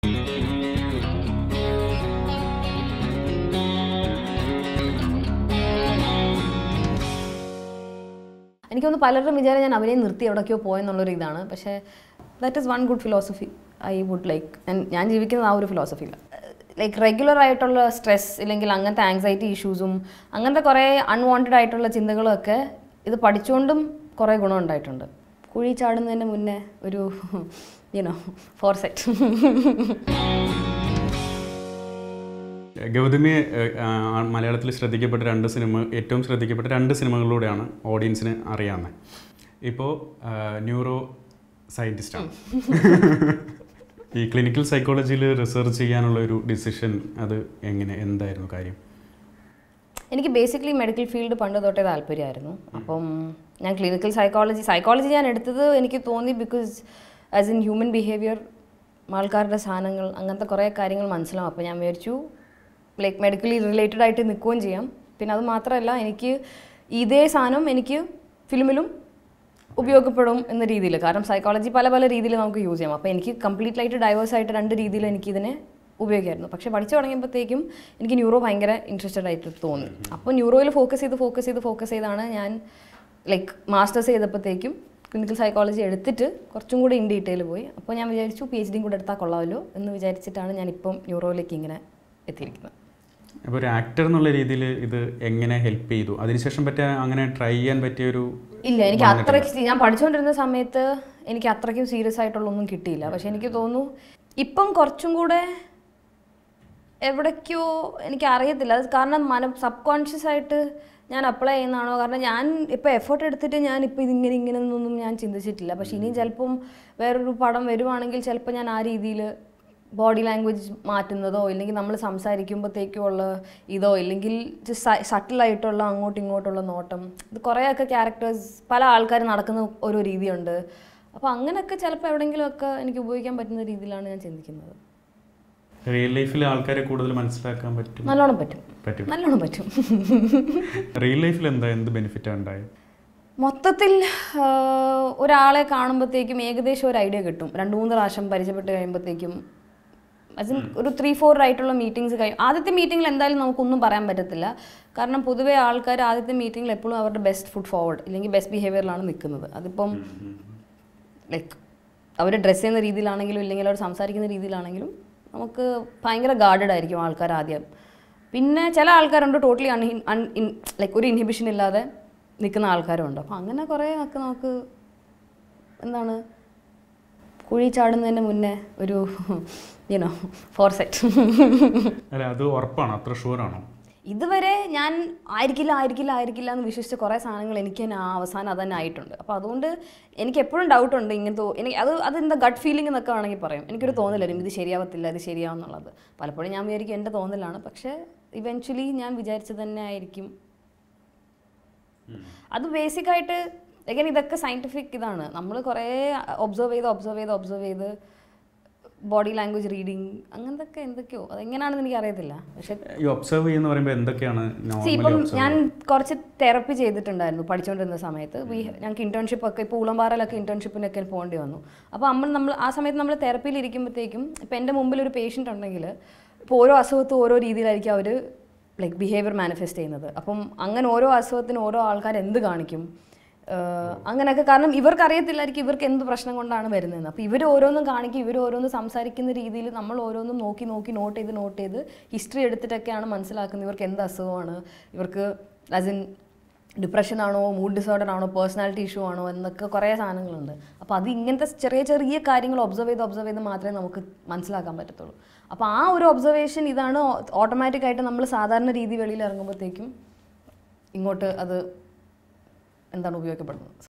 എനിക്കൊന്ന് പലരും വിചാരം ഞാൻ അവരെ നിർത്തി എവിടേക്കോ പോയെന്നുള്ളൊരു ഇതാണ് പക്ഷേ that is one good philosophy I would like ഞാൻ ജീവിക്കുന്നത് ആ ഒരു ഫിലോസഫിയിൽ ലൈക്ക് റെഗുലർ ആയിട്ടുള്ള സ്ട്രെസ് ഇല്ലെങ്കിൽ അങ്ങനത്തെ ആങ്സൈറ്റി ഇഷ്യൂസും അങ്ങനത്തെ കുറേ അൺവാണ്ടഡ് ആയിട്ടുള്ള ചിന്തകളും ഒക്കെ ഇത് പഠിച്ചുകൊണ്ടും കുറേ ഗുണമുണ്ടായിട്ടുണ്ട് കുഴി ചാടുന്നതിന് മുന്നേ ഒരു യുനോ ഫോർ സെറ്റ് ഗൗതമിയെ ഏഹ്, മലയാളത്തിൽ ശ്രദ്ധിക്കപ്പെട്ട രണ്ട് സിനിമ ഏറ്റവും ശ്രദ്ധിക്കപ്പെട്ട രണ്ട് സിനിമകളിലൂടെയാണ് ഓഡിയൻസിന് അറിയാവുന്നത് ഇപ്പോൾ ന്യൂറോ സയൻറ്റിസ്റ്റാണ് ഈ ക്ലിനിക്കൽ സൈക്കോളജിയിൽ റിസർച്ച് ചെയ്യാനുള്ള ഒരു ഡിസിഷൻ അത് എങ്ങനെ എന്തായിരുന്നു കാര്യം എനിക്ക് ബേസിക്കലി മെഡിക്കൽ ഫീൽഡ് പണ്ട് തൊട്ടേ താല്പര്യമായിരുന്നു അപ്പം ഞാൻ ക്ലിനിക്കൽ സൈക്കോളജി സൈക്കോളജി ഞാൻ എടുത്തത് എനിക്ക് തോന്നി because as in human behaviour ആൾക്കാരുടെ സാധനങ്ങൾ അങ്ങനത്തെ കുറേ കാര്യങ്ങൾ മനസ്സിലാവും അപ്പോൾ ഞാൻ വിചാരിച്ചു ലൈക്ക് മെഡിക്കലി റിലേറ്റഡ് ആയിട്ട് നിൽക്കുകയും ചെയ്യാം പിന്നെ അത് മാത്രമല്ല എനിക്ക് ഇതേ സാധനം എനിക്ക് ഫിലിമിലും ഉപയോഗപ്പെടും എന്ന രീതിയിൽ കാരണം സൈക്കോളജി പല പല രീതിയിൽ നമുക്ക് യൂസ് ചെയ്യാം അപ്പോൾ എനിക്ക് കംപ്ലീറ്റ് ആയിട്ട് ഡൈവേഴ്സ് ആയിട്ട് രണ്ട് രീതിയിൽ എനിക്കിതിനെ ഉപയോഗിക്കായിരുന്നു പക്ഷേ പഠിച്ചു തുടങ്ങിയപ്പോഴത്തേക്കും എനിക്ക് ന്യൂറോ ഭയങ്കര ഇൻട്രസ്റ്റഡ് ആയിട്ട് തോന്നി അപ്പോൾ ന്യൂറോയിൽ ഫോക്കസ് ചെയ്ത് ഫോക്കസ് ചെയ്ത് ഫോക്കസ് ചെയ്താണ് ഞാൻ ലൈക്ക് മാസ്റ്റേഴ്സ് ചെയ്തപ്പോഴത്തേക്കും ക്ലിനിക്കൽ സൈക്കോളജി എടുത്തിട്ട് കുറച്ചും കൂടി ഇൻ ഡീറ്റെയിൽ പോയി അപ്പോൾ ഞാൻ വിചാരിച്ചു പി എച്ച് ഡിയും കൂടെ എടുത്താൽ കൊള്ളാമല്ലോ എന്ന് വിചാരിച്ചിട്ടാണ് ഞാനിപ്പം ന്യൂറോയിലേക്ക് ഇങ്ങനെ എത്തിയിരിക്കുന്നത് അപ്പോൾ ഒരു ആക്ടർ എന്നുള്ള രീതിയിൽ ഇത് എങ്ങനെ ഹെൽപ്പ് ചെയ്തു അതിനുശേഷം പറ്റിയ അങ്ങനെ ട്രൈ ചെയ്യാൻ പറ്റിയ ഒരു ഇല്ല എനിക്ക് അത്രയ്ക്ക് ഞാൻ പഠിച്ചുകൊണ്ടിരുന്ന സമയത്ത് എനിക്ക് അത്രയ്ക്കും സീരിയസ് ആയിട്ടുള്ള ഒന്നും കിട്ടിയില്ല പക്ഷെ എനിക്ക് തോന്നുന്നു ഇപ്പം കുറച്ചും കൂടെ എവിടേക്കോ എനിക്ക് അറിയത്തില്ല അത് കാരണം മന സബ് കോൺഷ്യസ് ആയിട്ട് ഞാൻ അപ്ലൈ ചെയ്യുന്നതാണോ കാരണം ഞാൻ ഇപ്പോൾ എഫേർട്ട് എടുത്തിട്ട് ഞാൻ ഇപ്പോൾ ഇതിങ്ങനെ ഇങ്ങനെ ഒന്നും ഞാൻ ചിന്തിച്ചിട്ടില്ല പക്ഷെ ഇനിയും ചിലപ്പം വേറൊരു പടം വരുവാണെങ്കിൽ ചിലപ്പോൾ ഞാൻ ആ രീതിയിൽ ബോഡി ലാംഗ്വേജ് മാറ്റുന്നതോ ഇല്ലെങ്കിൽ നമ്മൾ സംസാരിക്കുമ്പോഴത്തേക്കും ഉള്ള ഇതോ ഇല്ലെങ്കിൽ സട്ടിലായിട്ടുള്ള അങ്ങോട്ടും ഇങ്ങോട്ടുള്ള നോട്ടം ഇത് കുറേയൊക്കെ ക്യാരക്ടേഴ്സ് പല ആൾക്കാർ നടക്കുന്ന ഓരോ രീതിയുണ്ട് അപ്പോൾ അങ്ങനെയൊക്കെ ചിലപ്പോൾ എവിടെയെങ്കിലുമൊക്കെ എനിക്ക് ഉപയോഗിക്കാൻ പറ്റുന്ന രീതിയിലാണ് ഞാൻ ചിന്തിക്കുന്നത് റിയൽ ലൈഫിൽ ആൾക്കാരെ കൂടുതൽ മനസ്സിലാക്കാൻ പറ്റും നല്ലോണം പറ്റും പറ്റും നല്ലോണം പറ്റും റിയൽ ലൈഫിൽ എന്താ എന്ത് ബെനിഫിറ്റാണ് ഉണ്ടായത് മൊത്തത്തിൽ ആ, ഒരാളെ കാണുമ്പോഴത്തേക്കും ഏകദേശം ഒരു ഐഡിയ കിട്ടും രണ്ട് മൂന്ന് പ്രാവശ്യം പരിചയപ്പെട്ട് കഴിയുമ്പോഴത്തേക്കും അതിന് ഒരു ത്രീ ഫോർ ആയിട്ടുള്ള മീറ്റിംഗ്സ് കഴിയും ആദ്യത്തെ മീറ്റിങ്ങിൽ എന്തായാലും നമുക്കൊന്നും പറയാൻ പറ്റത്തില്ല കാരണം പൊതുവേ ആൾക്കാർ ആദ്യത്തെ മീറ്റിങ്ങിൽ എപ്പോഴും അവരുടെ ബെസ്റ്റ് ഫുഡ് ഫോർവേഡ് ഇല്ലെങ്കിൽ ബെസ്റ്റ് ബിഹേവിയറിലാണ് നിൽക്കുന്നത് അതിപ്പം ലൈക്ക് അവർ ഡ്രസ്സ് ചെയ്യുന്ന രീതിയിലാണെങ്കിലും ഇല്ലെങ്കിൽ അവർ സംസാരിക്കുന്ന രീതിയിലാണെങ്കിലും നമുക്ക് ഭയങ്കര ഗാർഡഡ് ആയിരിക്കും ആൾക്കാർ ആദ്യം പിന്നെ ചില ആൾക്കാരുണ്ട് ടോട്ടലി അൺ അൺ ലൈക്ക് ഒരു ഇൻഹിബിഷൻ ഇല്ലാതെ നിൽക്കുന്ന ആൾക്കാരുണ്ട് അപ്പോൾ അങ്ങനെ കുറേ ഒക്കെ നമുക്ക് എന്താണ് കുഴി ചാടുന്നതിന് മുന്നേ ഒരു യുനോ ഫോർ സെറ്റ് അല്ല അത് ഉറപ്പാണോ അത്ര ഷുവറാണോ ഇതുവരെ ഞാൻ ആയിരിക്കില്ല ആയിരിക്കില്ല ആയിരിക്കില്ല എന്ന് വിശ്വസിച്ച കുറേ സാധനങ്ങൾ എനിക്ക് തന്നെ ആ അവസാനം അത് തന്നെ ആയിട്ടുണ്ട് അപ്പോൾ അതുകൊണ്ട് എനിക്ക് എപ്പോഴും ഡൗട്ട് ഉണ്ട് ഇങ്ങനത്തെ എനിക്ക് അത് അതെന്താ ഗട്ട് ഫീലിംഗ് എന്നൊക്കെ വേണമെങ്കിൽ പറയും എനിക്കൊരു തോന്നലായിരുന്നു ഇത് ശരിയാവത്തില്ല ഇത് ശരിയാവുന്നുള്ളത് പലപ്പോഴും ഞാൻ വിചാരിക്കും എൻ്റെ തോന്നലാണ് പക്ഷേ ഇവൻച്വലി ഞാൻ വിചാരിച്ചത് തന്നെ ആയിരിക്കും അത് ബേസിക്കായിട്ട് എങ്ങനെ ഇതൊക്കെ സയൻറ്റിഫിക് ഇതാണ് നമ്മൾ കുറേ ഒബ്സർവ് ചെയ്ത് ഒബ്സർവ് ചെയ്ത് ഒബ്സർവ് ചെയ്ത് ബോഡി ലാംഗ്വേജ് റീഡിങ് അങ്ങനത്തെ എന്തൊക്കെയോ അതെങ്ങനെയാണെന്ന് എനിക്ക് അറിയത്തില്ല പക്ഷേ ഈ ഒബ്സർവ് ചെയ്യുന്ന പറയുമ്പോൾ എന്തൊക്കെയാണ് See, ഇപ്പം നോർമലി ഞാൻ കുറച്ച് തെറപ്പി ചെയ്തിട്ടുണ്ടായിരുന്നു പഠിച്ചുകൊണ്ടിരുന്ന സമയത്ത് We- ഞങ്ങൾക്ക് ഇന്റേൺഷിപ്പ് ഒക്കെ ഇപ്പോൾ ഉളമ്പാറയിലൊക്കെ ഇന്റേൺഷിപ്പിനൊക്കെ പോകേണ്ടി വന്നു അപ്പോൾ നമ്മൾ നമ്മൾ ആ സമയത്ത് നമ്മൾ തെറപ്പിയിൽ ഇരിക്കുമ്പോഴത്തേക്കും ഇപ്പം എൻ്റെ മുമ്പിൽ ഒരു പേഷ്യൻ്റ് ഉണ്ടെങ്കിൽ ഇപ്പോൾ ഓരോ അസുഖത്തും ഓരോ രീതിയിലായിരിക്കും അവർ ലൈക്ക് ബിഹേവിയർ മാനിഫെസ്റ്റ് ചെയ്യുന്നത് അപ്പം അങ്ങനെ ഓരോ അസുഖത്തിനും ഓരോ ആൾക്കാർ എന്ത് കാണിക്കും ഏഹ് അങ്ങനെയൊക്കെ കാരണം ഇവർക്ക് അറിയത്തില്ലായിരിക്കും ഇവർക്ക് എന്ത് പ്രശ്നം കൊണ്ടാണ് വരുന്നതെന്ന് അപ്പോൾ ഇവർ ഓരോന്നും കാണിക്കും ഇവർ ഓരോന്നും സംസാരിക്കുന്ന രീതിയിൽ നമ്മൾ ഓരോന്നും നോക്കി നോക്കി നോട്ട് ചെയ്ത് നോട്ട് ചെയ്ത് ഹിസ്റ്ററി എടുത്തിട്ടൊക്കെയാണ് മനസ്സിലാക്കുന്നത് ഇവർക്ക് എന്ത് അസുഖമാണ് ഇവർക്ക് ആസ് ഇൻ ഡിപ്രഷൻ ആണോ മൂഡ് ഡിസോർഡർ ആണോ പേഴ്സണാലിറ്റി ഇഷ്യൂ ആണോ എന്നൊക്കെ കുറേ സാധനങ്ങളുണ്ട് അപ്പോൾ അത് ഇങ്ങനത്തെ ചെറിയ ചെറിയ കാര്യങ്ങൾ ഒബ്സർവ് ചെയ്ത് ഒബ്സർവ് ചെയ്ത് മാത്രമേ നമുക്ക് മനസ്സിലാക്കാൻ പറ്റത്തുള്ളൂ അപ്പോൾ ആ ഒരു ഒബ്സർവേഷൻ ഇതാണ് ഓട്ടോമാറ്റിക്കായിട്ട് നമ്മൾ സാധാരണ രീതി വെളിയിൽ ഇറങ്ങുമ്പോഴത്തേക്കും ഇങ്ങോട്ട് അത് എന്താണ് ഉപയോഗപ്പെടുന്നത്